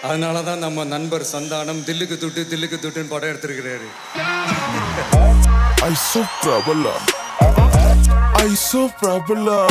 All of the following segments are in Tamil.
அதனால தான் நம்ம நண்பர் சந்தானம் தில்லுக்கு துட்டு தில்லுக்கு துட்டுன்னு படம் எடுத்திருக்கிறாரு I so problem. I so problem.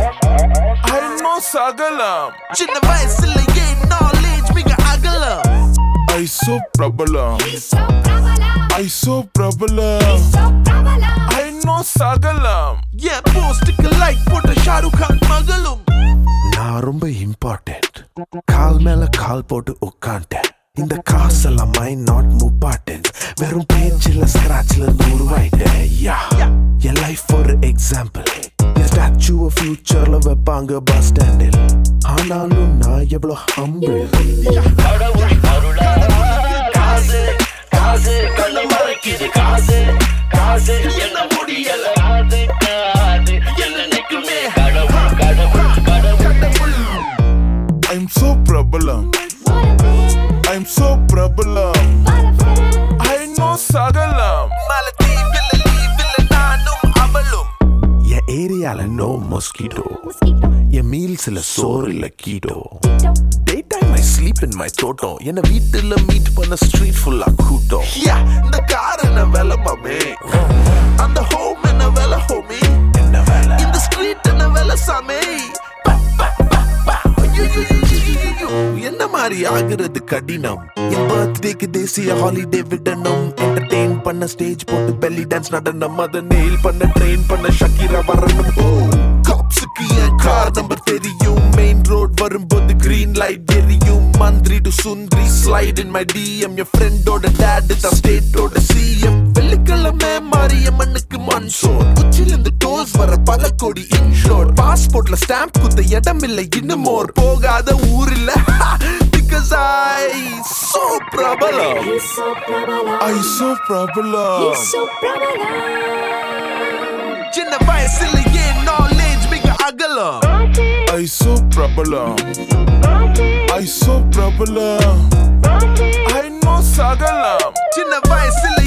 I know sagalam. சின்ன வயசுல ஏன் நாலேஜ் மிக அகலம் I so problem. He's so பிரபலம் I so problem. He's so பிரபலம் I know sagalam. என் போஸ்டுக்கு லைக் போட்ட ஷாருக் கான் மகளும் நான் ரொம்ப இம்பார்ட்டன்ட் கால் மேல கால் போட்டு உட்காண்டேன் இந்த காசெல்லாம் மைண்ட் நாட் முப்பாட்டன்ட் வெறும் பேச்சில் ஸ்கிராச்ல இருந்து உருவாயிட்டேன் யா என் லைஃப் ஒரு எக்ஸாம்பிள் என் ஸ்டாச்சுவை ஃபியூச்சர்ல வைப்பாங்க பஸ் ஸ்டாண்டில் ஆனாலும் நான் எவ்வளோ ஹம்பிள் கடவுள் அருளால் காசு காசு கண்ணை மறைக்குது காசு காசு என்ன முடியல காசு காசு என்னைக்குமே கடவுள் கடவுள் கடவுள் I'm so problem. I'm so problem. I know sagalam. மலத்தீவில் லீவில் நானும் அவளும் என் ஏரியால நோ மொஸ்கிட்டோ என் மீல்ஸ்ல சோறு இல்ல keto day time I sleep in my தோட்டம் என்ன வீட்டுல மீட் பண்ண ஸ்ட்ரீட் ஃபுல்லா கூட்டம் யா இந்த கார் என்ன வேலை மாமே அந்த ஹோம் என்ன வேலை ஹோமி என்ன வேலை இந்த ஸ்ட்ரீட் என்ன வேலை சாமே ப, ப, ப, ப. ஐயையையையையையோ. என்ன மாதிரி ஆகுறது கடினம் என் பர்த்டேக்கு தேசிய ஹாலிடே விடணும் என்டர்டெயின் பண்ண ஸ்டேஜ் போட்டு பெல்லி டான்ஸ் நடனம் அத நெயில் பண்ண ட்ரெயின் பண்ண ஷக்கீரா வரணும் ஓ காப்ஸுக்கு என் கார் நம்பர் தெரியும் மெயின் ரோட் வரும்போது கிரீன் லைட் எரியும் மந்திரி டு சுந்தரி ஸ்லைட் இன் மை டிஎம் என் ஃப்ரெண்டோட டேட் தான் ஸ்டேட்டோட சிஎம் வெள்ளிக்கிழமை மாரியம்மனுக்கு மன்சோர் உச்சிலிருந்து டோஸ் வர பல கோடி இன்ஷோர் பாஸ்போர்ட்ல ஸ்டாம்ப் குத்த இடம் இல்லை இன்னும் மோர் போகாத ஊர் இல்ல பிகாஸ் ஐ சோ பிரபலம் He's so பிரபலம் I so problem. He's so பிரபலம் சின்ன வயசுல ஏன் நாலேஜ் மிக அகலம் I so problem. I so problem. I know sagalam. சின்ன வயசுல